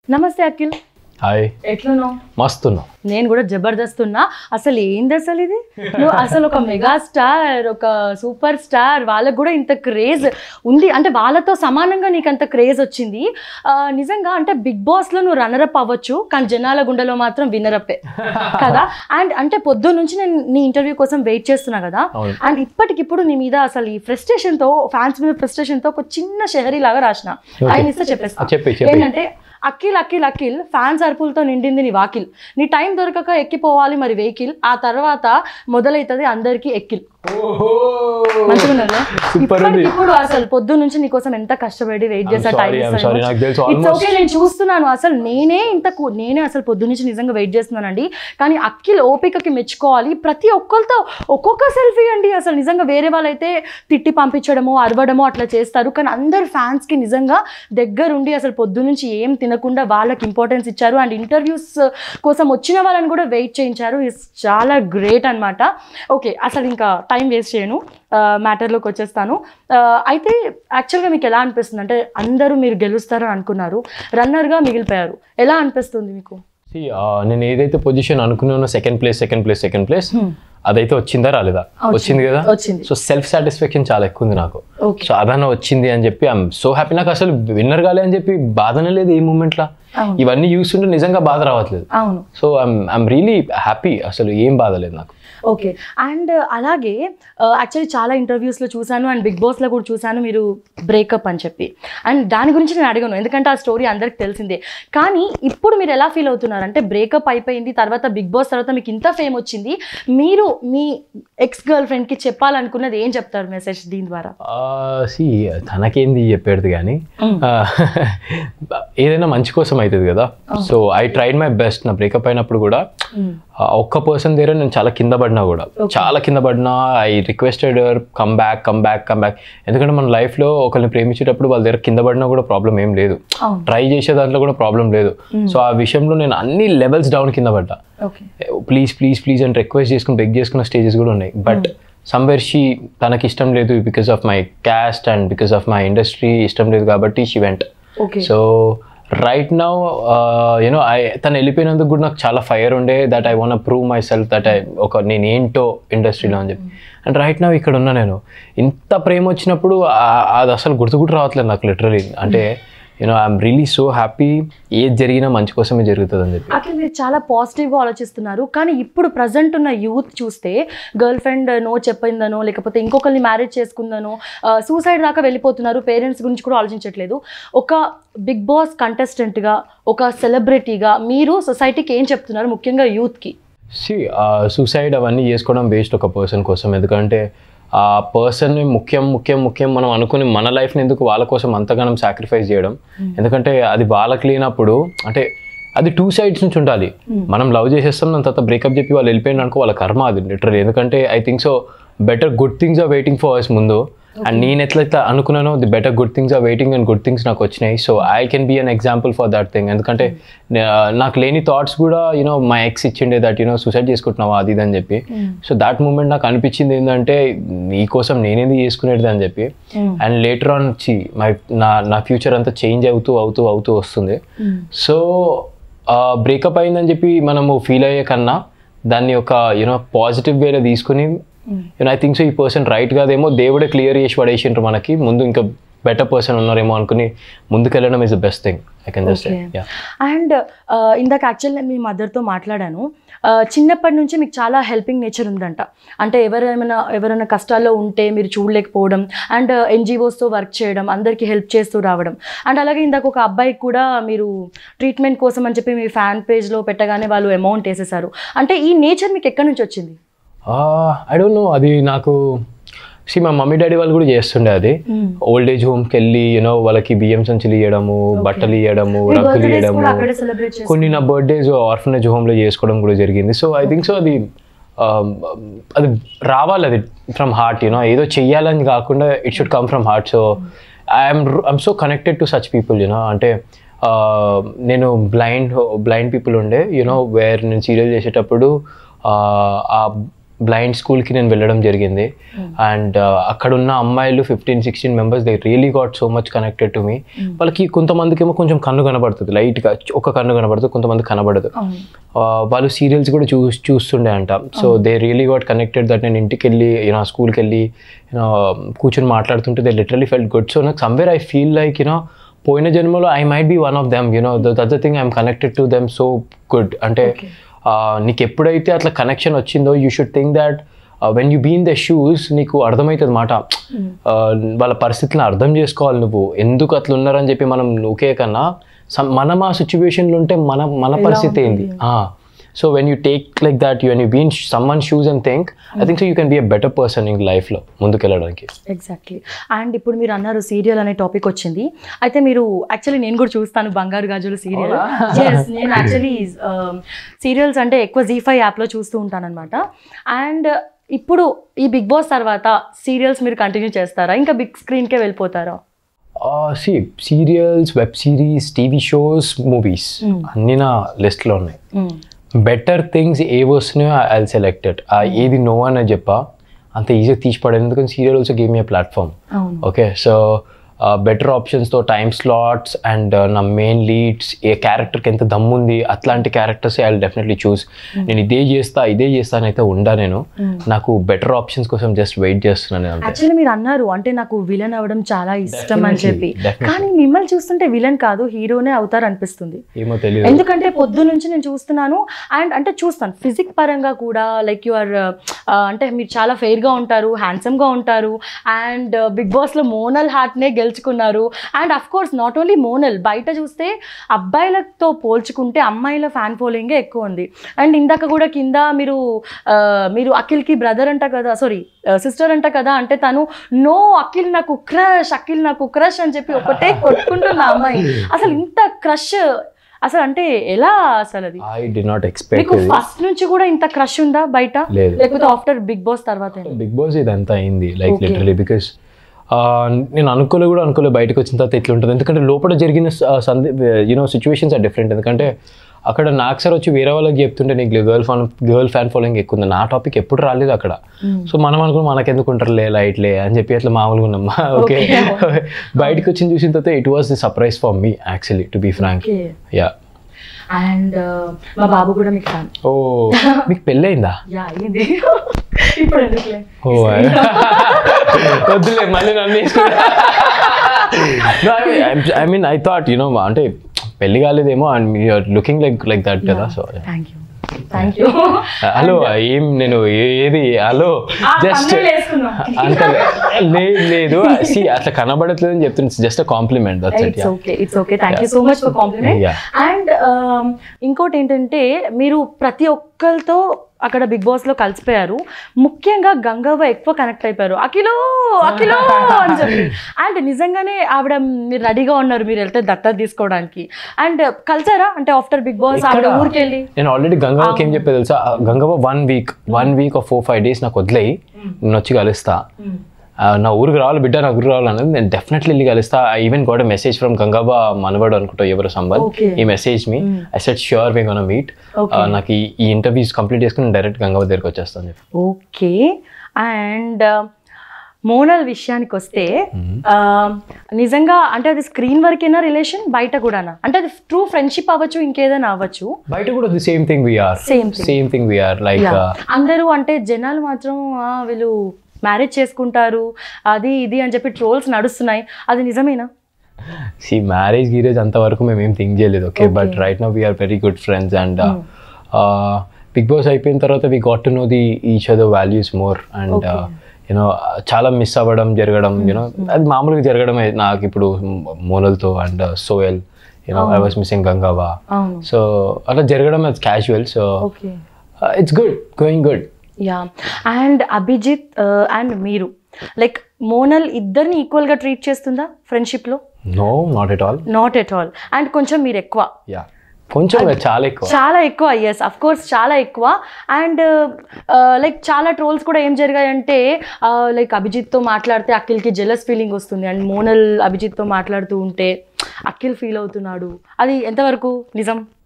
నమస్తే అఖిల్ హాయ్ ఎట్లున్నావు మస్తున్నావు నేను కూడా జబర్దస్త్ ఉన్నా అసలు ఏంది అసలు ఇది నువ్వు అసలు ఒక మెగా స్టార్ ఒక సూపర్ స్టార్ వాళ్ళకు కూడా ఇంత క్రేజ్ ఉంది అంటే వాళ్ళతో సమానంగా నీకు అంత క్రేజ్ వచ్చింది ఆ, నిజంగా అంటే బిగ్ బాస్లో నువ్వు రన్నరప్ అవ్వచ్చు కానీ జనాల గుండెలో మాత్రం విన్నరప్పే కదా అండ్ అంటే పొద్దు నుంచి నేను నీ ఇంటర్వ్యూ కోసం వెయిట్ చేస్తున్నా కదా అవును. అండ్ ఇప్పటికిప్పుడు నీ మీద అసలు ఈ ఫ్రస్ట్రేషన్తో ఫ్యాన్స్ మీద ఫ్రస్ట్రేషన్తో ఒక చిన్న షహరీ లాగా రాసిన ఆయన ఇస్తే చెప్పేస్తా చెప్పి చెప్పి ఏంటంటే అఖిల్ అఖిల్ అఖిల్ ఫ్యాన్స్ అరుపులతో నిండింది నీ వాకిల్ నీ టైం దొరకక ఎక్కిపోవాలి మరి వెహికల్ ఆ తర్వాత మొదలవుతుంది అందరికీ ఎక్కిల్ మంచిగా ఉన్నదా? Super ఉంది. ఇప్పటికిప్పుడు అసలు పొద్దు నుంచి నీకోసం ఎంత కష్టపడి వెయిట్ చేసా టైం sorry, I'm sorry. నాకు తెలుసు ఇట్స్ almost- ఓకే నేను చూస్తున్నాను అసలు నేనే ఇంత కూ- నేనే అసలు పొద్దు నుంచి నిజంగా వెయిట్ చేస్తున్నానండి కానీ అఖిల్ ఓపికకి మెచ్చుకోవాలి ప్రతి ఒక్కరితో ఒక్కొక్క సెల్ఫీ అండి అసలు నిజంగా వేరే వాళ్ళైతే తిట్టి పంపించడము అరవడము అట్లా చేస్తారు కానీ అందరు ఫ్యాన్స్కి నిజంగా దగ్గరుండి అసలు పొద్దు నుంచి ఏం తినకుండా వాళ్ళకి ఇంపార్టెన్స్ ఇచ్చారు అండ్ ఇంటర్వ్యూస్ కోసం వచ్చిన వాళ్ళని కూడా వెయిట్ చేయించారు ఇట్స్ చాలా గ్రేట్ అన్నమాట ఓకే అసలు ఇంకా టైం వేస్ట్ చేయను మ్యాటర్లోకి వచ్చేస్తాను ఆ, అయితే యాక్చువల్గా మీకు ఎలా అనిపిస్తుంది అంటే అందరూ మీరు గెలుస్తారని అనుకున్నారు రన్నర్గా మిగిలిపోయారు ఎలా అనిపిస్తుంది మీకు See, ఆ, నేను ఏదైతే పొజిషన్ అనుకున్నానో second place second place second place అదైతే వచ్చిందా రాలేదా వచ్చింది కదా వచ్చింది సో సెల్ఫ్ సాటిస్ఫాక్షన్ చాలా ఎక్కువ ఉంది నాకు ఓకే సో అదన్న వచ్చింది అని చెప్పి ఐఎమ్ సో హ్యాపీ నాకు అసలు విన్నర్ కాలే అని చెప్పి బాధనే లేదు ఈ మూమెంట్లో అవును. ఇవన్నీ చూస్తుంటే నిజంగా బాధ రావట్లేదు అవును so I'm I'm really happy అసలు ఏం బాధ లేదు నాకు ఓకే అండ్ అలాగే యాక్చువల్లీ చాలా ఇంటర్వ్యూస్లో చూశాను అండ్ బిగ్ బాస్లో కూడా చూశాను మీరు బ్రేకప్ అని చెప్పి అండ్ దాని గురించి నేను అడగను ఎందుకంటే ఆ స్టోరీ అందరికి తెలిసిందే కానీ ఇప్పుడు మీరు ఎలా ఫీల్ అవుతున్నారు అంటే బ్రేకప్ అయిపోయింది తర్వాత బిగ్ బాస్ తర్వాత మీకు ఇంత ఫేమ్ వచ్చింది మీరు మీ ఎక్స్ గర్ల్ ఫ్రెండ్కి చెప్పాలనుకున్నది ఏం చెప్తారు మెసేజ్ దీని ద్వారా సి తనకేంది చెప్పేది కానీ ఆ, ఏదైనా మంచి కోసం అవుతుంది కదా so I tried my best నా బ్రేకప్ అయినప్పుడు కూడా ఆ ఒక్క పర్సన్ దగ్గర నేను చాలా కింద పడినా కూడా చాలా కింద పడినా I requested come back come back come back ఎందుకంటే మన లైఫ్లో ఒకరిని ప్రేమించేటప్పుడు వాళ్ళ దగ్గర కింద పడినా కూడా ప్రాబ్లం ఏం లేదు అవును ట్రై చేసే దాంట్లో కూడా ప్రాబ్లం లేదు సో ఆ విషయంలో నేను అన్ని లెవెల్స్ డౌన్ కింద పడ్డా ఓకే ప్లీజ్ ప్లీజ్ ప్లీజ్ అని రిక్వెస్ట్ చేసుకుని బెగ్ చేసుకున్న స్టేజెస్ కూడా ఉన్నాయి బట్ సమ్వేర్ షీ తనకి ఇష్టం లేదు because of my caste and because of my industry ఇష్టం లేదు కాబట్టి she went okay so right now you know I తను వెళ్ళిపోయినందుకు కూడా నాకు చాలా ఫైర్ ఉండే that I want prove myself that I ఒక నేను ఏంటో ఇండస్ట్రీలో అని చెప్పి అండ్ రైట్ నౌ ఇక్కడ ఉన్నా నేను ఇంత ప్రేమ వచ్చినప్పుడు ఆ- అది అసలు గుర్తు కూడా రావట్లేదు నాకు లిటరలీ అంటే you know I'm really so happy ఏది జరిగినా మంచి కోసమే జరుగుతుంది అని చెప్పి అట్లా మీరు చాలా పాజిటివ్గా ఆలోచిస్తున్నారు కానీ ఇప్పుడు ప్రజెంట్ ఉన్న యూత్ చూస్తే గర్ల్ ఫ్రెండ్ నో చెప్పిందనో లేకపోతే ఇంకొకరిని మ్యారేజ్ చేసుకుందనో సూసైడ్ దాకా వెళ్ళిపోతున్నారు పేరెంట్స్ గురించి కూడా ఆలోచించట్లేదు ఒక బిగ్ బాస్ కంటెస్టెంట్గా ఒక సెలబ్రిటీగా మీరు సొసైటీకి ఏం చెప్తున్నారు ముఖ్యంగా యూత్కి సి సూసైడ్ అవన్నీ చేసుకోవడం వేస్ట్ ఒక పర్సన్ కోసం ఎందుకంటే ఆ పర్సన్ ముఖ్యం ముఖ్యం ముఖ్యం మనం అనుకుని మన లైఫ్ని ఎందుకు వాళ్ళ కోసం అంతగానం సాక్రిఫైస్ చేయడం ఎందుకంటే అది వాళ్ళకి లేనప్పుడు అంటే అది టూ సైడ్స్ నుంచి ఉండాలి మనం లవ్ చేసేస్తాం దాని తర్వాత బ్రేకప్ చెప్పి వాళ్ళు వెళ్ళిపోయిన అనుకో వాళ్ళ కర్మ అది లిటరలీ ఎందుకంటే I think so better good things are waiting for us ముందు అండ్ నేను ఎట్లయితే అనుకున్నానో the better good things are waiting and good things నాకు వచ్చినాయి so I can be an example for that thing ఎందుకంటే నే- నాకు లేని థాట్స్ కూడా యూనో మై ఎక్స్ ఇచ్చిండే దట్ యూనో సూసైడ్ చేసుకుంటున్నావా అది ఇది అని చెప్పి సో దాట్ మూమెంట్ నాకు అనిపించింది ఏంటంటే నీ కోసం నేనేది చేసుకునేది అని చెప్పి అండ్ లేటర్ ఆన్ చి మై నా నా ఫ్యూచర్ అంతా చేంజ్ అవుతూ అవుతూ అవుతూ వస్తుంది సో బ్రేకప్ అయిందని చెప్పి మనము ఫీల్ అయ్యే కన్నా దాన్ని ఒక యూనో పాజిటివ్ వేలో తీసుకుని యూనో ఐ థింక్ సో ఈ పర్సన్ రైట్ కాదేమో దేవుడే క్లియర్ చేసి పడేసిండ్రు మనకి ముందు ఇంకా బెటర్ పర్సన్ ఉన్నారేమో అనుకుని ముందుకెళ్ళడం is the best thing I can just Okay. And ఇందాక యాక్చువల్ నేను మీ మదర్తో మాట్లాడాను ఆ, చిన్నప్పటి నుంచి మీకు చాలా హెల్పింగ్ నేచర్ ఉందంట అంటే ఎవరైనా ఎవరైనా కష్టాల్లో ఉంటే మీరు చూడలేకపోవడం అండ్ ఎన్జిఓస్తో వర్క్ చేయడం అందరికీ హెల్ప్ చేస్తూ రావడం అండ్ అలాగే ఇందాక ఒక అబ్బాయికి కూడా మీరు ట్రీట్మెంట్ కోసం అని చెప్పి మీ ఫ్యాన్ పేజ్లో పెట్టగానే వాళ్ళు అమౌంట్ వేసేసారు అంటే ఈ నేచర్ మీకు ఎక్కడి నుంచి వచ్చింది ఐ డోంట్ నో అది నాకు సి మా మమ్మీ డాడీ వాళ్ళు కూడా చేస్తుండే అది ఓల్డ్ ఏజ్ హోమ్కి వెళ్ళి యూనో వాళ్ళకి బియ్యం సంచులు ఇవ్వడము బట్టలు ఇవ్వడము మీ రగ్గులు birthdays ఇవ్వడము కూడా అక్కడే సెలబ్రేట్ చేస్తారు కొన్ని నా బర్త్డేస్ ఆర్ఫనేజ్ హోమ్లో చేసుకోవడం కూడా జరిగింది సో ఐ థింక్ సో అది um, అది రావాలి అది ఫ్రమ్ హార్ట్ యూనో ఏదో చెయ్యాలని కాకుండా it should come from heart so I'm I'm so connected to such people you know అంటే uh, నేను బ్లైండ్ బ్లైండ్ పీపుల్ ఉండే యూనో వేర్ నేను సీరియల్ చేసేటప్పుడు uh, ఆ బ్లైండ్ స్కూల్కి నేను వెళ్ళడం జరిగింది అండ్ అక్కడ ఉన్న అమ్మాయిలు fifteen sixteen members they really got so much connected to me వాళ్ళకి కొంతమందికి ఏమో కొంచెం కన్ను కనబడుతుంది లైట్గా ఒక కన్ను కనబడుతుంది కొంతమంది కనబడదు అవును ఆ, వాళ్ళు సీరియల్స్ కూడా చూ చూస్తుండే అంట so they really got connected that నేను ఇంటికి వెళ్ళి యూనో స్కూల్కి వెళ్ళి యూనో కూర్చొని మాట్లాడుతుంటే they literally felt good so నాకు somewhere I feel like you know పోయిన జన్మలో I might be one of them you know that the thing I'm connected to them so good అంటే Okay. ఆ, నీకు ఎప్పుడైతే అట్లా కనెక్షన్ వచ్చిందో you should think that when you been the shoes నీకు అర్థమవుతుంది మాట ఆ, వాళ్ళ పరిస్థితులను అర్థం చేసుకోవాలి నువ్వు ఎందుకు అట్లా ఉన్నారని చెప్పి మనం ఒకే కన్నా some- మనం ఆ సిచ్యువేషన్లో ఉంటే మన మన పరిస్థితి ఏంది so when you take like that you when you been someone shoes and think I think so you can be a better person in లైఫ్లో ముందుకెళ్ళడానికి ఎగ్జాక్ట్లీ అండ్ ఇప్పుడు మీరు అన్నారు సీరియల్ అనే టాపిక్ వచ్చింది అయితే మీరు యాక్చువల్లీ నేను కూడా చూస్తాను బంగారు గాజులు సీరియల్ నేను యాక్చువల్లీ సీరియల్స్ అంటే ఎక్కువ జీ ఫైవ్ యాప్లో చూస్తూ ఉంటాను అనమాట అండ్ ఇప్పుడు ఈ బిగ్ బాస్ తర్వాత సీరియల్స్ మీరు కంటిన్యూ చేస్తారా ఇంకా బిగ్ స్క్రీన్కే వెళ్ళిపోతారా సి serials web series TV shows movies అన్నీ నా లిస్ట్లో ఉన్నాయి బెటర్ థింగ్స్ ఏ వస్తున్నాయో ఐ సెలెక్టెడ్ ఏది నో అని చెప్పా అంత ఈజీగా తీసి పడేది ఎందుకంటే serial also game a platform అవును ఓకే సో బెటర్ ఆప్షన్స్తో టైమ్ స్లాట్స్ అండ్ నా మెయిన్ లీడ్స్ ఏ క్యారెక్టర్కి ఎంత దమ్ము ఉంది అట్లాంటి క్యారెక్టర్స్ ఐ డెఫినెట్లీ చూస్ నేను ఇదే చేస్తా ఇదే చేస్తా అని అయితే ఉండా నేను నాకు బెటర్ ఆప్షన్స్ కోసం జస్ట్ వెయిట్ చేస్తున్నాను నేను అంతే యాక్చువల్లీ మీరు అన్నారు అంటే నాకు విలన్ అవ్వడం చాలా ఇష్టం అని చెప్పి Definitely, definitely. కానీ మిమ్మల్ని చూస్తుంటే విలన్ కాదు హీరోనే అవుతారు అనిపిస్తుంది ఏమో తెలియదు ఎందుకంటే పొద్దు నుంచి నేను చూస్తున్నాను అండ్ అంటే చూస్తాను ఫిజిక్ పరంగా కూడా లైక్ యు ఆర్ అంటే మీరు చాలా ఫెయిర్గా ఉంటారు హ్యాండ్సమ్గా ఉంటారు అండ్ బిగ్ బాస్లో మోనల్ హార్ట్నే గెలుచుకున్నారు and of course not only Monal బయట చూస్తే అబ్బాయిలతో పోల్చుకుంటే అమ్మాయిల ఫ్యాన్ ఫాలోయింగే ఎక్కువ ఉంది అండ్ ఇందాక కూడా కింద మీరు ఆ, మీరు అఖిల్కి బ్రదర్ అంట కదా సారీ సిస్టర్ అంట కదా అంటే తను నో అఖిల్ నాకు క్రష్ అఖిల్ నాకు క్రష్ అని చెప్పి ఒకటే కొట్టుకుంటున్న అమ్మాయి అసలు ఇంత క్రష్ అసలు అంటే ఎలా అసలు అది ఐ డి నాట్ ఎక్స్పెక్ట్ మీకు ఫస్ట్ నుంచి కూడా ఇంత క్రష్ ఉందా బయట లేదు లేకపోతే ఆఫ్టర్ బిగ్ బాస్ తర్వాత బిగ్ బాస్ ఇదంతా అయింది లైక్ Okay. లిటరలీ బికాస్ నేను అనుకోలే కూడా అనుకోలే బయటకు వచ్చిన తర్వాత ఎట్లా ఉంటుంది ఎందుకంటే లోపల జరిగిన సంది యూనో సిచ్యువేషన్స్ ఆర్ డిఫరెంట్ ఎందుకంటే అక్కడ నాకు సార్ వచ్చి వేరే వాళ్ళకి చెప్తుంటే నీకు girl fan girl fan following ఎక్కువ ఉంది నా టాపిక్ ఎప్పుడు రాలేదు అక్కడ సో మనం అనుకుని మనకెందుకు ఉంటారులే లైట్లే అని చెప్పి అట్లా మామూలుగా ఉన్నాం ఓకే బయటకు వచ్చిన చూసిన తర్వాత it was the surprise for me actually to be frank okay yeah and మా బాబు కూడా మీకు ఫ్యాన్ ఓ మీకు పెళ్ళయిందా యా అయ్యింది ఇప్పుడు ఎందుకులే ఓ వద్దులే మళ్ళీ నన్ను I mean I thought you know అంటే పెళ్లి కాలేదేమో and you are looking like like that కదా so thank you thank you hello ఏం నేను ఏ- ఏది హలో జస్ట్ అంత లేదు లేదు సి అట్లా కనబడట్లేదు అని చెప్తున్నా just compliment that's it it's okay it's okay thank you so much for compliment Yeah. And ఇంకోటి ఏంటంటే మీరు ప్రతి ఒక్కరితో అక్కడ బిగ్ బాస్ లో కలిసిపోయారు ముఖ్యంగా గంగవ్వ ఎక్కువ కనెక్ట్ అయిపోయారు అఖిలో అఖిలో అని చెప్పి అండ్ నిజంగానే ఆవిడ మీరు రెడీగా ఉన్నారు మీరు వెళ్తే దత్తత తీసుకోవడానికి అండ్ కలిసారా అంటే ఆఫ్టర్ బిగ్ బాస్ ఆవిడ ఇక్కడ- ఊరికి వెళ్ళి నేను ఆల్రెడీ గంగవ్వకి ఏం చెప్పేది తెలుసా ఆ Gangavva one week one week four five days నాకు వదిలేయి నేను వచ్చి కలుస్తా ఆ, నా ఊరికి రావాలి బిడ్డ నా ఊరికి రావాలి అనేది నేను డెఫినెట్లీ వెళ్ళి కలుస్తా I even got message from Gangavva మనవాడు అనుకుంటా ఎవరు సంబంధ్ Okay. ఈ message me I said sure we gonna meet Okay. నాకు ఈ- ఈ ఇంటర్వ్యూస్ కంప్లీట్ చేసుకుని డైరెక్ట్ గంగవ్వ దగ్గరికి వచ్చేస్తాను చెప్పి ఓకే అండ్ మోనల్ విషయానికి వస్తే ఆ, నిజంగా అంటే అది స్క్రీన్ వరకేనా రిలేషన్ బయట కూడానా అంటే అది ట్రూ ఫ్రెండ్షిప్ అవ్వచ్చు ఇంకేదైనా అవ్వచ్చు బయట కూడా the same thing we are Same thing. Same thing we are like Yeah. అందరూ అంటే జనాలు మాత్రం ఆ, వీళ్ళు మ్యారేజ్ చేసుకుంటారు అది ఇది అని చెప్పి ట్రోల్స్ నడుస్తున్నాయి అది నిజమేనా సి మ్యారేజ్ గీరేజ్ అంతవరకు మేము ఏం థింక్ చేయలేదు okay but right now we are very good friends and Bigg Boss అయిపోయిన తర్వాత we got to know the each other values more and you know చాలా మిస్ అవ్వడం జరగడం యూనో అది మామూలుగా జరగడమే నాకు ఇప్పుడు మోనల్తో and Sohel you know I was missing Gangavva అవును సో అలా జరగడం అది casual so okay it's good going good yeah and Abhijeet and మీరు లైక్ మోనల్ ఇద్దరిని ఈక్వల్గా ట్రీట్ చేస్తుందా ఫ్రెండ్షిప్లో no not at all not at all and కొంచెం మీరు ఎక్కువ యా కొంచెం కాదు, చాలా ఎక్కువ చాలా ఎక్కువ ఎస్ అఫ్ కోర్స్ చాలా ఎక్కువ అండ్ లైక్ చాలా ట్రోల్స్ కూడా ఏం జరిగాయంటే లైక్ అభిజిత్తో మాట్లాడితే అఖిల్కి జెలస్ ఫీలింగ్ వస్తుంది అండ్ మోనల్ అభిజిత్తో మాట్లాడుతూ ఉంటే అఖిల్ ఫీల్ అవుతున్నాడు అది ఎంతవరకు నిజం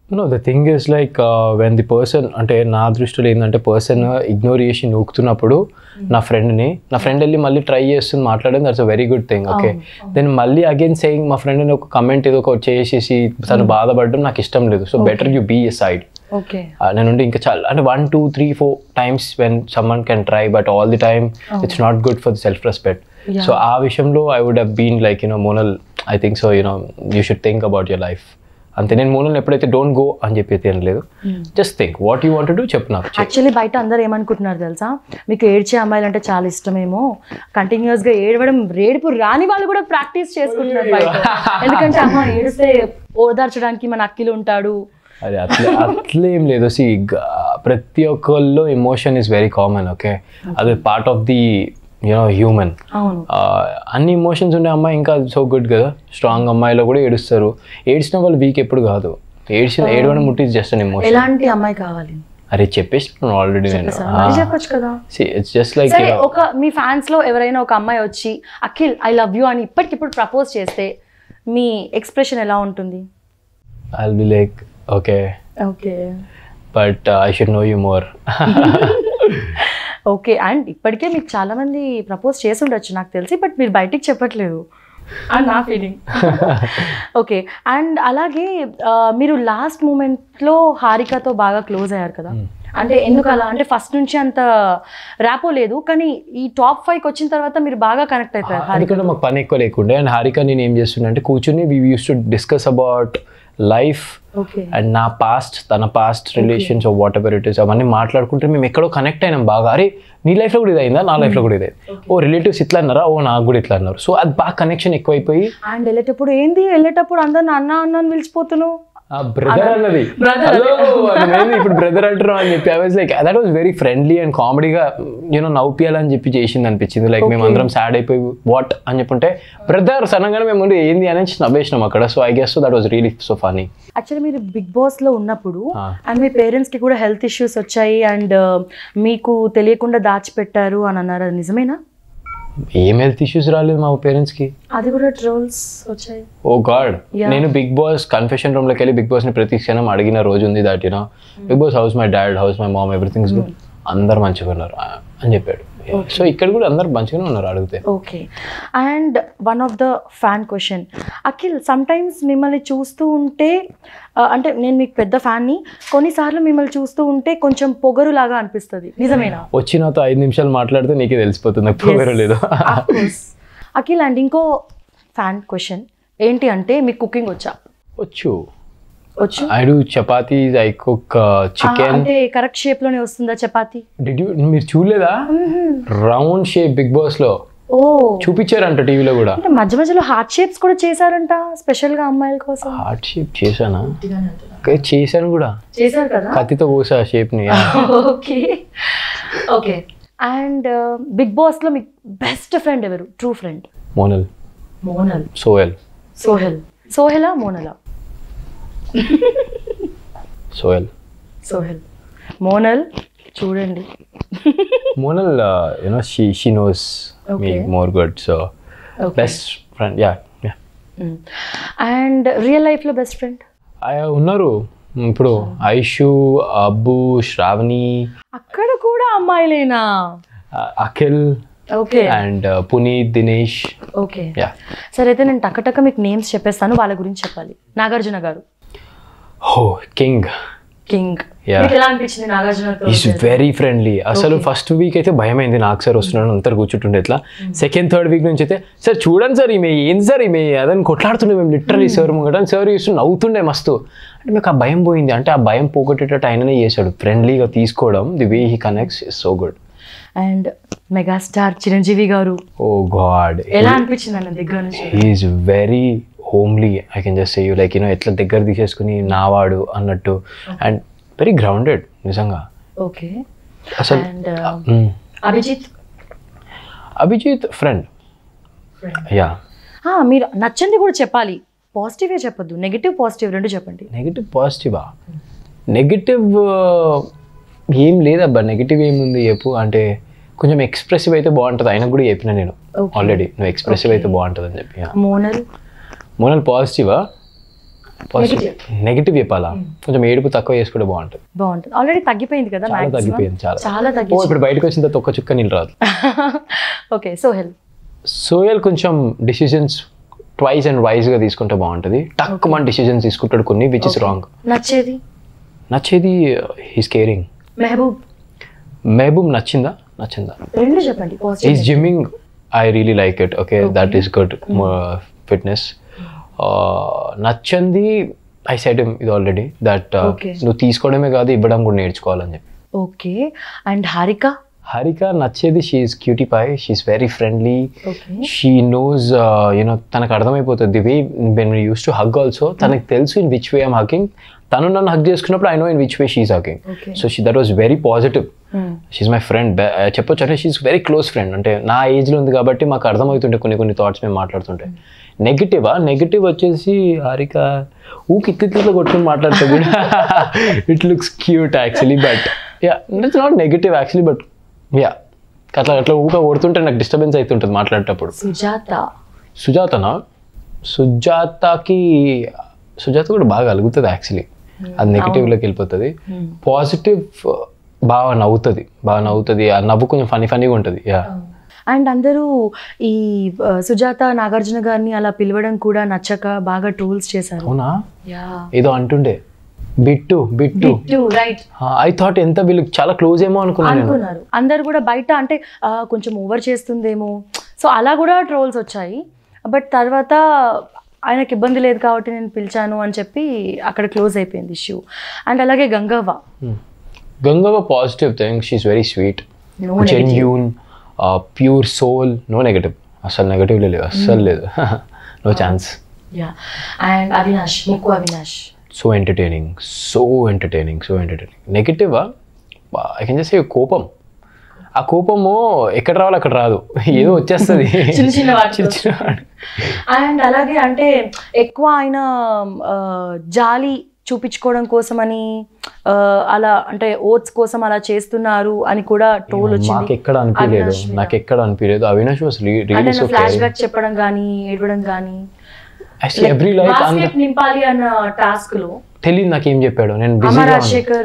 no the thing is like when the person అంటే నా దృష్టిలో ఏంటంటే పర్సన్ ఇగ్నోర్ చేసి నూకుతున్నప్పుడు నా ఫ్రెండ్ని నా ఫ్రెండ్ వెళ్ళి మళ్ళీ ట్రై చేస్తుంది మాట్లాడడం that's a very good thing okay then మళ్ళీ అగైన్ సేయింగ్ మా ఫ్రెండ్ని ఒక కమెంట్ ఏదో ఒక చేసేసి తను బాధపడడం నాకు ఇష్టం లేదు so better you be aside okay నేను ఉండి ఇంకా చాలా అంటే one two three four times when someone can try but all the time it's not good for the self respect Yeah. So ఆ విషయంలో I would have been like you know Monal I think so you know you should think about your life అంతే నేను మోనల్ ఎప్పుడైతే don't go అని చెప్పి అయితే ఏం లేదు just think what you want do చెప్పు నాకు చెయ్. యాక్చువల్లీ బయట అందరు ఏమనుకుంటున్నారు తెలుసా మీకు ఏడ్చే అమ్మాయిలు అంటే చాలా ఇష్టమేమో కంటిన్యూస్ గా ఏడవడం రేడుపు రాని వాళ్ళు కూడా ప్రాక్టీస్ చేసుకుంటున్నారు బయట ఎందుకంటే అమ్మ ఏడిస్తే ఓదార్చడానికి మన అక్కిలు ఉంటాడు అది అట్లే అట్లే ఏం లేదు సి ప్రతి ఒక్కళ్ళు emotion is very common okay అది part of the you know human అవును అన్ని ఎమోషన్స్ ఉండే అమ్మాయి ఇంకా సో గుడ్ కదా స్ట్రాంగ్ అమ్మాయిలో కూడా ఏడుస్తారు ఏడ్చిన వాళ్ళు వీక్ ఎప్పుడు కాదు ఏడ్చిన ఏడవడం ముట్టి జస్ట్ అన్ ఎమోషన్ ఎలాంటి అమ్మాయి కావాలి అరే చెప్పేసి ఆల్రెడీ నేను సార్ మరి చెప్పొచ్చు కదా ఇట్స్ జస్ట్ లైక్ సరే ఒక మీ ఫ్యాన్స్ లో ఎవరైనా ఒక అమ్మాయి వచ్చి అఖిల్ ఐ లవ్ యూ అని ఇప్పటికిప్పుడు ప్రపోజ్ చేస్తే మీ ఎక్స్ప్రెషన్ ఎలా ఉంటుంది I be like okay okay but I should know you more okay and ఇప్పటికే మీకు చాలా మంది ప్రపోజ్ చేసి ఉండొచ్చు నాకు తెలిసి బట్ మీరు బయటికి చెప్పట్లేదు అని నా ఫీలింగ్ ఓకే అండ్ అలాగే ఆ, మీరు లాస్ట్ మూమెంట్లో హారికతో బాగా క్లోజ్ అయ్యారు కదా అంటే ఎందుకు అలా అంటే ఫస్ట్ నుంచి అంత ర్యాపో లేదు కానీ ఈ టాప్ ఫైవ్కి వచ్చిన తర్వాత మీరు బాగా కనెక్ట్ అయిపోయారు హారిక ఎందుకంటే మాకు పని ఎక్కువ లేకుండే అండ్ హారిక నేను ఏం చేస్తున్నా అంటే కూర్చొని we use to discuss about life okay and నా పాస్ట్ తన past relations whatever it is అవన్నీ మాట్లాడుకుంటే మేము ఎక్కడో కనెక్ట్ అయినాం బాగా అరే నీ లైఫ్లో కూడా ఇది అయిందా నా లైఫ్లో కూడా ఇదే ఓ రిలేటివ్స్ ఇట్లా అన్నారా ఓ నాకు కూడా ఇట్లా అన్నారు సో అది బాగా కనెక్షన్ ఎక్కువైపోయి అండ్ వెళ్ళేటప్పుడు ఏంది వెళ్ళేటప్పుడు అందరిని అన్న అన్న అని పిలిచిపోతున్నావు బ్రదర్ అన్నది Brother హలో నేను ఇప్పుడు బ్రదర్ అంటున్నావు అని చెప్పి I was like that was very friendly and కామెడీగా యూనో నవ్వుపియాలని చెప్పి చేసింది అనిపించింది లైక్ మేము అందరం సాడ్ అయిపోయి వాట్ అని చెప్పుంటే బ్రదర్ సడన్గానే మేము ఉండి ఏంది అని నవ్వేసినాం అక్కడ so I guess that was really so funny actually మీరు బిగ్ బాస్ లో ఉన్నప్పుడు ఆ. అండ్ మీ పేరెంట్స్ కి కూడా హెల్త్ ఇష్యూస్ వచ్చాయి అండ్ మీకు తెలియకుండా దాచిపెట్టారు అని అన్నారు అది నిజమేనా ఏం హెల్త్ ఇష్యూస్ రాలేదు మా పేరెంట్స్ కి అది కూడా ట్రోల్స్ వచ్చాయి ఓ గాడ్ Yeah. నేను బిగ్ బాస్ కన్ఫెషన్ రూమ్ లోకి వెళ్ళి బిగ్ బాస్ ని ప్రతి క్షణం అడిగిన రోజు ఉంది that you know Bigg Boss house my dad house my mom everything good అందరు మంచిగా ఉన్నారు ఆ, అని చెప్పాడు సో ఇక్కడ కూడా అందరు మంచిగానే ఉన్నారు అడిగితే okay and one of the fan question Akhil sometimes మిమ్మల్ని చూస్తూ ఉంటే ఆ, అంటే నేను మీకు పెద్ద ఫ్యాన్ని కొన్నిసార్లు మిమ్మల్ని చూస్తూ ఉంటే కొంచెం పొగరులాగా అనిపిస్తుంది నిజమేనా వచ్చినతో ఐదు నిమిషాలు మాట్లాడితే నీకే తెలిసిపోతుంది నాకు పొగరు లేదు Of course. అఖిల్ అండ్ ఇంకో ఫ్యాన్ క్వశ్చన్ ఏంటి అంటే మీకు కుకింగ్ వచ్చా వచ్చు వచ్చు I do chapatis I cook ఆ, చికెన్ అంటే కరెక్ట్ షేప్ లోనే వస్తుందా చపాతి డిడ్ యూ మీరు చూడలేదా రౌండ్ షేప్ బిగ్ బాస్ లో ఓ చూపించారంట టీవీలో కూడా అంటే మధ్య మధ్యలో హార్ట్ షేప్స్ కూడా చేశారంట స్పెషల్ గా అమ్మాయిల కోసం హార్ట్ షేప్ చేశానా ఓకే, చేశాను కూడా చేశారు కదా కత్తితో కోసా షేప్ ని okay okay and Bigg Boss లో మీకు బెస్ట్ ఫ్రెండ్ ఎవరు ట్రూ ఫ్రెండ్ మోనల్ మోనల్ సోయల్ సోహెల్ సోహెలా మోనలా సోయల్ సోహెల్ మోనల్ చూడండి Monal you know she she knows me Okay. More good so Okay. Best friend yeah yeah and real life లో బెస్ట్ ఫ్రెండ్ ఉన్నారు ఇప్పుడు ఐషు అబ్బు శ్రావణి అక్కడ కూడా అమ్మాయిలేనా uh, Akhil okay and Puneeth Dinesh okay yeah సరే అయితే నేను టక్కటక్క మీకు నేమ్స్ చెప్పేస్తాను వాళ్ళ గురించి చెప్పాలి నాగార్జున గారు హో కింగ్ కింగ్ Yeah. మీకు ఎలా అనిపించింది నాగార్జునతో ఈజ్ వెరీ ఫ్రెండ్లీ అసలు ఫస్ట్ వీక్ అయితే భయం అయింది నాకు సార్ వస్తున్నాడు అందరు కూర్చుంటుండే ఇట్లా సెకండ్ థర్డ్ వీక్ నుంచి అయితే సార్ చూడండి సార్ ఈమె ఏంది సార్ ఈమె అదని కొట్లాడుతుండే మేము లిటరలీ సార్ ముంగట సార్ చూస్తూ నవ్వుతుండే మస్తు అంటే మీకు ఆ భయం పోయింది అంటే ఆ భయం పోగొట్టేటట్టు ఆయననే చేశాడు ఫ్రెండ్లీగా తీసుకోవడం the way he connects is so good and megastar Chiranjeevi garu oh god ఎలా అనిపించింది అన్న దగ్గర నుంచి he's very homely I can just say you like you know ఎట్లా దగ్గర తీసేసుకుని నావాడు అన్నట్టు అండ్ వెరీ గ్రౌండెడ్ నిజంగా ఓకే అసలు and hmm. Abhijeet Abhijeet friend yeah ఆ, మీరు నచ్చంది కూడా చెప్పాలి పాజిటివే చెప్పొద్దు నెగిటివ్ పాజిటివ్ రెండు చెప్పండి నెగిటివ్ పాజిటివా నెగిటివ్ ఏం లేదబ్బా నెగిటివ్ ఏముంది చెప్పు అంటే కొంచెం ఎక్స్ప్రెసివ్ అయితే బాగుంటుంది ఆయన కూడా చెప్పిన నేను Okay. ఆల్రెడీ నువ్వు ఎక్స్ప్రెసివ్ అయితే బాగుంటుంది అని చెప్పి మోనల్ మోనల్ పాజిటివా పాజిటివ్ నెగిటివ్ చెప్పాలా కొంచెం ఏడుపు తక్కువ చేసుకుంటే బాగుంటుంది బాగుంటుంది ఆల్రెడీ తగ్గిపోయింది కదా చాలా maximum. తగ్గిపోయింది చాలా చాలా ఓ తగ్గి ఇప్పుడు బయటకు వచ్చిన తర్వాత ఒక్క చుక్క నీళ్ళు రాదు ఓకే సోహెల్ సోయల్ కొంచెం డిసిజన్స్ ట్వైస్ అండ్ వైజ్గా తీసుకుంటే బాగుంటుంది టక్ మన డిసిజన్స్ తీసుకుంటాడు కొన్ని విచ్ ఇస్ రాంగ్ నచ్చేది నచ్చేది హీస్ కేరింగ్ మెహబూబ్ మహబూబ్ నచ్చిందా నచ్చిందా రెండు చెప్పండి is positive gymming I really like it okay that is good fitness నచ్చంది ఐ సైడ్ ఇది ఆల్రెడీ దట్ Okay. నువ్వు తీసుకోవడమే కాదు ఇవ్వడం కూడా నేర్చుకోవాలని చెప్పి ఓకే అండ్ హారిక హరిక నచ్చేది she's cutie pie she's very friendly okay she knows you know తనకు అర్థమైపోతుంది the way when use to hug also తనకు తెలుసు in which way I'm hugging తను నన్ను హగ్ చేసుకున్నప్పుడు I know in which way she's hugging Okay. So she that was very positive she's my friend చెప్పొచ్చు అంటే she is very close friend అంటే నా ఏజ్లో ఉంది కాబట్టి మాకు అర్థమవుతుంటే కొన్ని కొన్ని థాట్స్ మేము మాట్లాడుతుంటే నెగిటివా నెగిటివ్ వచ్చేసి హారిక ఊకి ఇట్లా కొట్టుకుని మాట్లాడుతుంది it looks cute actually but yeah it's not negative actually but yeah అట్లా అట్లా ఊక కొడుతుంటే నాకు డిస్టర్బెన్స్ అవుతుంటుంది మాట్లాడేటప్పుడు సుజాత సుజాతనా సుజాతకి సుజాత కూడా బాగా అలుగుతుంది యాక్చువల్లీ అది నెగిటివ్లోకి వెళ్ళిపోతుంది పాజిటివ్ బాగా నవ్వుతుంది బాగా నవ్వుతుంది ఆ నవ్వు కొంచెం ఫనీ ఫనీగా ఉంటుంది యా అండ్ అందరూ ఈ ఆ, సుజాత నాగార్జున గారిని అలా పిలవడం కూడా నచ్చక బాగా ట్రోల్స్ చేశారు అవునా యా ఏదో అంటుండే Bittu Bittu right I thought ఎంత వీళ్ళు చాలా క్లోజ్ ఏమో అనుకున్నాను నేను అనుకున్నారు అందరు కూడా బయట అంటే ఆ, కొంచెం ఓవర్ చేస్తుందేమో సో అలా కూడా ట్రోల్స్ వచ్చాయి బట్ తర్వాత ఆయనకి ఇబ్బంది లేదు కాబట్టి నేను పిలిచాను అని చెప్పి అక్కడ క్లోజ్ అయిపోయింది ఇష్యూ అండ్ అలాగే Gangavva Gangavva positive thing she's very sweet No genuine pure soul no negative అసలు నెగటివ్ లేదు అస్సలు లేదు no chance yeah and Avinash ముక్కు Avinash so entertaining so entertaining so entertaining negative I can just కోపం ఆ కోపము ఎక్కడ రావాలి అక్కడ రాదు ఏదో వచ్చేస్తుంది చిన్న చిన్న వాటిలో. చిన్న చిన్న వాటి- అండ్ అలాగే అంటే ఎక్కువ ఆయన ఆ, జాలి చూపించుకోవడం కోసమని ఆ, అలా అంటే ఓట్స్ కోసం అలా చేస్తున్నారు అని కూడా ట్రోల్ వచ్చింది మాకు ఎక్కడ అనిపించలేదు అవినాష్ మీద. నాకు ఎక్కడ అనిపించలేదు అవినాష్ వాస్ అంటే రియలీ సో ఫ్లాష్ బ్యాక్ చెప్పడం కానీ ఏడవడం కానీ ఎవ్రీ లైఫ్ అంత బాస్కెట్ నింపాలి అన్న టాస్క్ లో తెలియదు నాకు ఏం చెప్పాడు నేను అమర్ బిజీగా రాజశేఖర్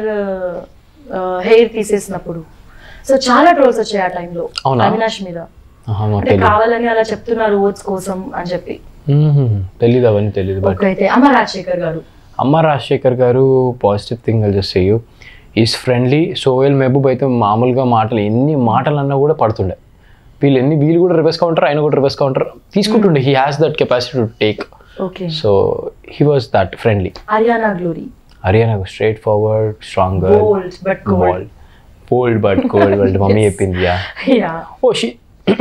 హెయిర్ తీసేసినప్పుడు సో చాలా ట్రోల్స్ వచ్చాయి ఆ టైంలో అవునా? అవినాష్ మీద మాకు అంటే తెలియదు కావాలని అలా చెప్తున్నారు ఓట్స్ కోసం అని చెప్పి తెలియదు అవన్నీ తెలియదు బట్ ఒకైతే అమర్ రాజశేఖర్ గారు అమ్మ Rajasekhar garu positive thing I just say you is friendly Sohel Mehaboob అయితే మామూలుగా మాటలు ఎన్ని మాటలు అన్నా కూడా పడుతుండే వీళ్ళు ఎన్ని వీళ్ళు కూడా రివర్స్ కౌంటర్ ఆయన కూడా రివర్స్ కౌంటర్ తీసుకుంటుండే he has that capacity to take okay so he was that friendly Haryana glory Haryana straightforward strong bold but bald bold but cold వాళ్ళ మమ్మీ చెప్పింది yeah yeah oh she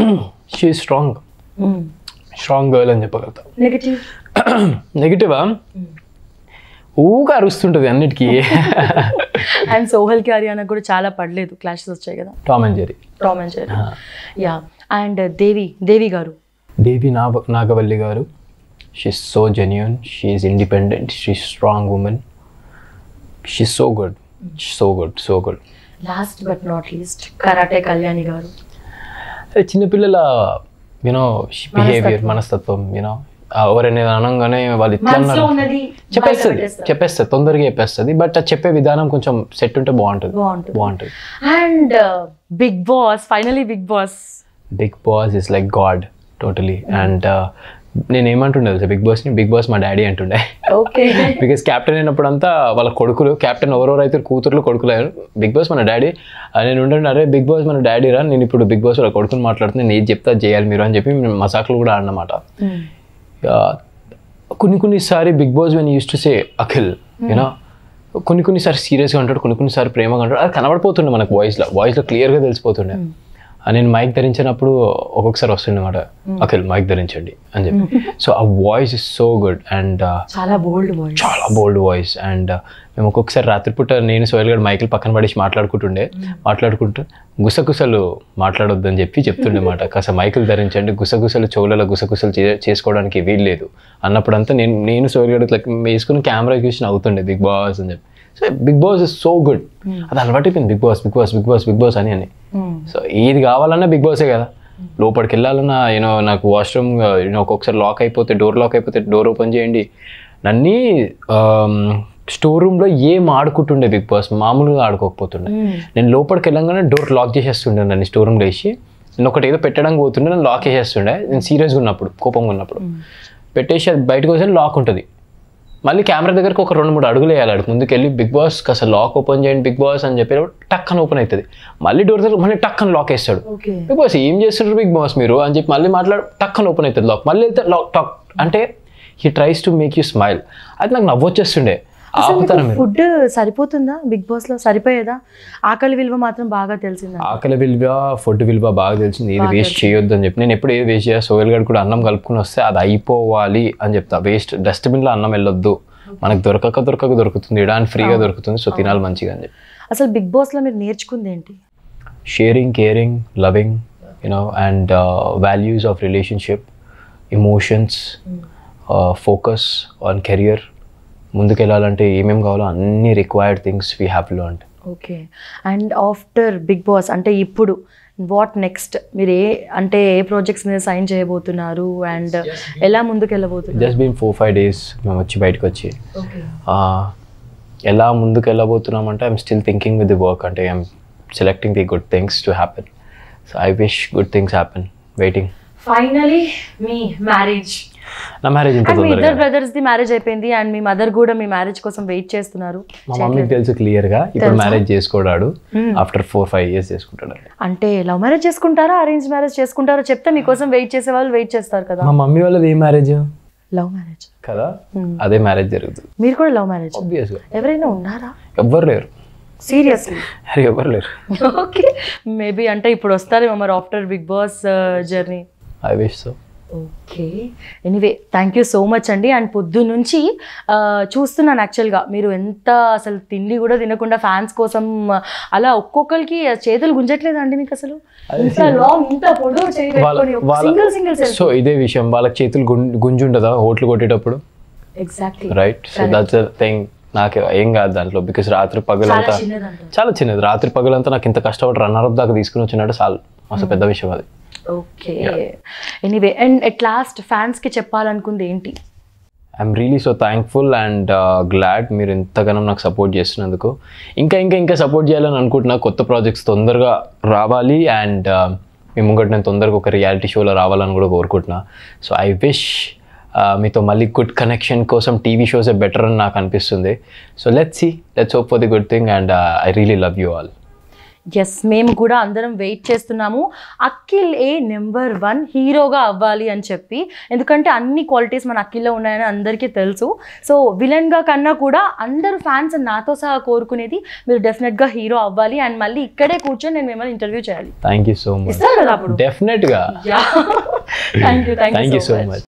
she strong strong girl అని చెప్పగలుగుతా negative నెగిటివా ఊగా అరుస్తుంటుంది అన్నిటికీ and సోహల్ కి హర్యానా కూడా చాలా పడలేదు clashes వచ్చాయి కదా Tom and Jerry Tom and Jerry yeah and Devi Devi garu Devi Naga Nagavalli garu she's so genuine she's independent she strong women she so good so good so good last but not least karate Kalyani garu చిన్నపిల్లల you know behaviour మనస్తత్వం you know ఎవరైనా అనగానే వాళ్ళు ఇట్లా మనసులో ఉన్నారు ఉన్నది చెప్పేస్తుంది బయట పెట్టేస్తారు. చెప్పేస్తుంది తొందరగా చెప్పేస్తుంది బట్ అది చెప్పే విధానం కొంచెం సెట్ ఉంటే బాగుంటుంది బాగుంటుంది బాగుంటుంది and Bigg Boss finally Bigg Boss Bigg Boss is like god totally and నేను ఏమంటుండే తెలుసా బిగ్ బాస్ని బిగ్ బాస్ మా డాడీ అంటుండే ఓకే బికాస్ క్యాప్టెన్ అయినప్పుడంతా వాళ్ళ కొడుకులు క్యాప్టెన్ ఎవరెవరు అయితే కూతుర్లు కొడుకులు అయ్యారు బిగ్ బాస్ మన డాడీ నేను ఉండండి అరే బిగ్ బాస్ మన డాడీ రా నేను ఇప్పుడు బిగ్ బాస్ వాళ్ళ కొడుకుని మాట్లాడుతున్నాను నేను ఏది చెప్తా అది చేయాలి మీరు అని చెప్పి మేము మసాకులు కూడా ఆడినమాట కొన్ని కొన్నిసారి Bigg Boss when use to say Akhil you know కొన్ని కొన్నిసారి సీరియస్గా అంటాడు కొన్ని కొన్నిసారి ప్రేమగా అంటాడు అది కనబడిపోతుండే మనకు వాయిస్లో వాయిస్లో క్లియర్గా తెలిసిపోతుండే ఆ నేను మైక్ ధరించినప్పుడు ఒక్కొక్కసారి వస్తుండే అనమాట అఖిల్ మైక్ ధరించండి అని చెప్పి సో ఆ voice is so good and చాలా బోల్డ్ బాయ్స్ చాలా బోల్డ్ వాయిస్ అండ్ మేము ఒక్కొక్కసారి రాత్రిపూట నేను సోయల్ గడ్ మైకిల్ పక్కన పడేసి మాట్లాడుకుంటుండే మాట్లాడుకుంటూ గుసగుసలు మాట్లాడొద్దని చెప్పి చెప్తుండే మాట కాస్త మైకిల్ ధరించండి గుసగుసలు చెవులలో గుసగుసలు చే- చేసుకోవడానికి వీల్లేదు అన్నప్పుడంతా నేను నేను సోయల్ గడ్ ఇట్లా వేసుకుని కెమెరా చూసి నవ్వుతుండే బిగ్ బాస్ అని చెప్పి so Bigg Boss is so good అది అలవాటైపోయింది బిగ్ బాస్ బిగ్ బాస్ బిగ్ బాస్ బిగ్ బాస్ అని అని సో ఏది కావాలన్నా బిగ్ బాసే కదా లోపలికి వెళ్ళాలన్నా యూనో నాకు వాష్రూమ్ యూనో ఒక్కొక్కసారి లాక్ అయిపోతే డోర్ లాక్ అయిపోతే డోర్ ఓపెన్ చేయండి నన్ని స్టోర్ రూమ్లో ఏం ఆడుకుంటుండే బిగ్ బాస్ మామూలుగా ఆడుకోకపోతుండే నేను లోపలికి వెళ్ళంగానే డోర్ లాక్ చేసేస్తుండే నన్ను స్టోర్ రూమ్లో వేసి నేను ఒకటి ఏదో పెట్టడానికి పోతుండే నన్ను లాక్ చేసేస్తుండే నేను సీరియస్గా ఉన్నప్పుడు కోపంగా ఉన్నప్పుడు పెట్టేసి అది బయటకు వస్తే లాక్ ఉంటుంది మళ్ళీ కెమెరా దగ్గరకు ఒక రెండు మూడు అడుగులు వేయాలి ఆడికి ముందుకు వెళ్ళి బిగ్ బాస్ అసలు లాక్ ఓపెన్ చేయండి బిగ్ బాస్ అని చెప్పి టక్కన ఓపెన్ అవుతుంది మళ్ళీ డోర్ దగ్గర మళ్ళీ టక్కన లాక్ వేస్తాడు ఓకే బిగ్ బాస్ ఏం చేస్తున్నారు బిగ్ బాస్ మీరు అని చెప్పి మళ్ళీ మాట్లాడు టక్కన ఓపెన్ అవుతుంది లాక్ మళ్ళీ వెళ్తే లాక్ టాక్ అంటే he tries to make you smile అది నాకు నవ్వొచ్చేస్తుండే ఆపుతారా మీరు ఫుడ్ సరిపోతుందా బిగ్ బాస్ లో సరిపోయేదా ఆకలి విలువ మాత్రం బాగా తెలిసిందా ఆకలి విలువ ఫుడ్ విలువ బాగా తెలిసింది ఏది వేస్ట్ చేయొద్దు అని చెప్పి నేను ఎప్పుడు ఏది వేస్ట్ చేయాలి సోయల్ గడ్ కూడా అన్నం కలుపుకుని వస్తే అది అయిపోవాలి అని చెప్తా వేస్ట్ డస్ట్బిన్లో అన్నం వెళ్ళొద్దు మనకు దొరకక దొరకక దొరుకుతుంది ఇడా అని ఫ్రీగా దొరుకుతుంది సో తినాలి మంచిగా అని చెప్పి అసలు బిగ్ బాస్ లో మీరు నేర్చుకుంది ఏంటి sharing caring loving you know and values of relationship emotions focus on career ముందుకెళ్ళాలంటే ఏమేమి కావాలో అన్ని required things we have learn okay and after big Boss అంటే ఇప్పుడు వాట్ నెక్స్ట్ మీరు ఏ అంటే ఏ ప్రాజెక్ట్స్ మీద సైన్ చేయబోతున్నారు అండ్ ఎలా ముందుకు వెళ్ళబోతున్నారు just been four five days మేము వచ్చి బయటకు వచ్చి ఓకే uh, ఎలా ముందుకు వెళ్ళబోతున్నాం అంటే I'm still thinking with the work అంటే I'm selecting the good things to happen so I wish good things happen waiting finally మీ మ్యారేజ్ నా మ్యారేజ్ ఇంత అండ్ మీ తొందరగా ఇద్దరు బ్రదర్స్ ది మ్యారేజ్ అయిపోయింది అండ్ మీ మదర్ కూడా మీ మ్యారేజ్ కోసం వెయిట్ చేస్తున్నారు మా మమ్మీకి తెలుసు క్లియర్గా ఇప్పుడు మ్యారేజ్ చేసుకోడాడు Hmm. After four five years చేసుకుంటాడు అంటే లవ్ మ్యారేజ్ చేసుకుంటారా అరేంజ్ మ్యారేజ్ చేసుకుంటారో చెప్తే మీకోసం వెయిట్ చేసే వాళ్ళు వెయిట్ చేస్తారు కదా మా మమ్మీ వాళ్ళది ఏ మ్యారేజ్ లవ్ మ్యారేజ్ కదా అదే మ్యారేజ్ జరుగుతుంది మీరు కూడా లవ్ మ్యారేజ్ ఆబ్వియస్గా ఎవరైనా ఉన్నారా ఎవ్వరు లేరు సీరియస్లీ అరే ఎవ్వరు లేరు ఓకే మేబీ అంటే ఇప్పుడు వస్తారేమో మరి after big Boss journey I wish so okay anyway thank you so much అండి అండ్ పొద్దు నుంచి ఆ, చూస్తున్నాను యాక్చువల్గా మీరు ఎంత అసలు తిండి కూడా తినకుండా ఫ్యాన్స్ కోసం ఆ, అలా ఒక్కొక్కరికి చేతులు గుంజట్లేదా అండి మీకు అసలు ఇంత లాంగ్ ఇంత పొడవు చేయి పెట్టుకొని సింగిల్ సింగిల్ సెల్ సో ఇదే విషయం వాళ్ళకి చేతులు గుం- గుంజు ఉంటుందా ఓట్లు కొట్టేటప్పుడు exactly right so that's thing నాకు ఏం కాదు దాంట్లో బికాస్ రాత్రి చాలా పగలంతా చిన్నదంట చాలా చిన్నది రాత్రి పగలంతా నాకు ఇంత కష్టపడి రన్నర్ అప్ దాకా తీసుకుని వచ్చినట్టు చాలు అసలు పెద్ద విషయం అది okay anyway and at last ఫ్యాన్స్కి చెప్పాలనుకుంది ఏంటి I'm really so thankful and glad మీరు ఎంతగానో నాకు సపోర్ట్ చేస్తున్నందుకు ఇంకా ఇంకా ఇంకా సపోర్ట్ చేయాలని అనుకుంటున్నా కొత్త ప్రాజెక్ట్స్ తొందరగా రావాలి అండ్ మీ ముంగట నేను తొందరగా ఒక రియాలిటీ షోలో రావాలని కూడా కోరుకుంటున్నా సో ఐ విష్ మీతో మళ్ళీ గుడ్ కనెక్షన్ కోసం టీవీ షోసే బెటర్ అని నాకు అనిపిస్తుంది so let's see let's hope for the good thing and I really love you all yes మేము కూడా అందరం వెయిట్ చేస్తున్నాము అఖిల్ ఏ నెంబర్ వన్ హీరోగా అవ్వాలి అని చెప్పి ఎందుకంటే అన్ని క్వాలిటీస్ మన అఖిల్లో ఉన్నాయని అందరికీ తెలుసు సో విలన్గా కన్నా కూడా అందరు ఫ్యాన్స్ నాతో సహా కోరుకునేది మీరు డెఫినెట్గా హీరో అవ్వాలి అండ్ మళ్ళీ ఇక్కడే కూర్చొని నేను మిమ్మల్ని ఇంటర్వ్యూ చేయాలి థ్యాంక్ యూ సో మచ్ ఇస్తారు కదా అప్పుడు డెఫినెట్గా thank you thank you so much